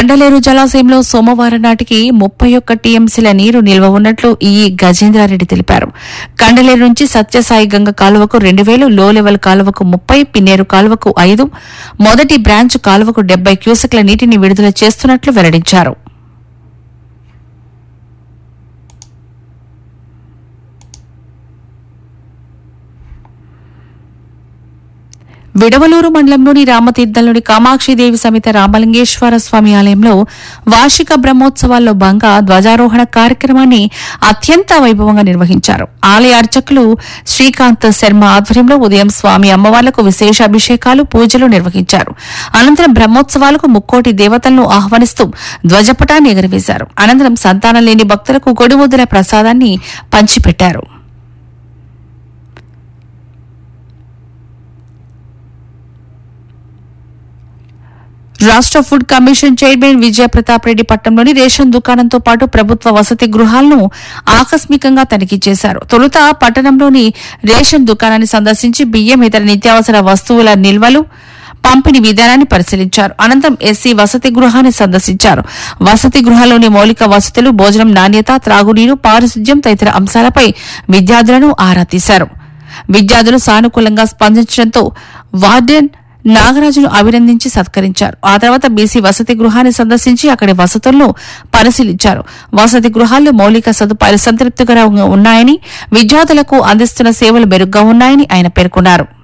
కండలేరు జలాశయంలో సోమవారం నాటికి ముప్పై ఒక్క టీఎంసీల నీరు నిల్వ ఉన్నట్లు ఈ గజేంద్రారెడ్డి తెలిపారు కండలేరు నుంచి సత్యసాయి గంగ కాలువకు రెండు వేలు లో లెవెల్ కాలువకు ముప్పై పిన్నేరు కాలువకు ఐదు మొదటి బ్రాంచ్ కాలువకు డెబ్బై క్యూసెక్ల నీటిని విడుదల చేస్తున్నట్లు వెల్లడించారు విడవలూరు మండలంలోని రామతీర్థంలోని కామాక్షిదేవి సమేత రామలింగేశ్వర స్వామి ఆలయంలో వార్షిక బ్రహ్మోత్సవాల్లో భాగంగా ధ్వజారోహణ కార్యక్రమాన్ని అత్యంత వైభవంగా నిర్వహించారు ఆలయ అర్చకులు శ్రీకాంత్ శర్మ ఆధ్వర్యంలో ఉదయం స్వామి అమ్మవార్లకు విశేష అభిషేకాలు పూజలు నిర్వహించారు అనంతరం బ్రహ్మోత్సవాలకు ముక్కోటి దేవతలను ఆహ్వానిస్తూ ధ్వజపటాన్ని ఎగురవేశారు అనంతరం సంతానం లేని భక్తులకు గొడిముద్దుల ప్రసాదాన్ని పంచిపెట్టారు రాష్ట్ర food commission chairman Vijaya Pratap Reddy పట్టణంలోని రేషన్ దుకాణంతో పాటు ప్రభుత్వ వసతి గృహాలను ఆకస్మికంగా తనిఖీ చేశారు తొలుత పట్టణంలోని రేషన్ దుకాణాన్ని సందర్శించి బియ్యం ఇతర నిత్యావసర వస్తువుల నిల్వలు పంపిణీ విధానాన్ని పరిశీలించారు అనంతరం ఎస్సీ వసతి గృహాన్ని సందర్శించారు వసతి గృహాల్లోని మౌలిక వసతులు భోజనం నాణ్యత త్రాగునీరు పారిశుద్ధ్యం తదితర అంశాలపై విద్యార్థులను ఆరా తీశారు విద్యార్థులు సానుకూలంగా స్పందించడంతో వార్డెన్ నాగరాజును అభినందించి సత్కరించారు ఆ తర్వాత బీసీ వసతి గృహాన్ని సందర్శించి అక్కడి వసతులను పరిశీలించారు వసతి గృహాల్లో మౌలిక సదుపాయాలు సంతృప్తికరంగా ఉన్నాయని విద్యార్థులకు అందిస్తున్న సేవలు మెరుగ్గా ఉన్నాయని ఆయన పేర్కొన్నారు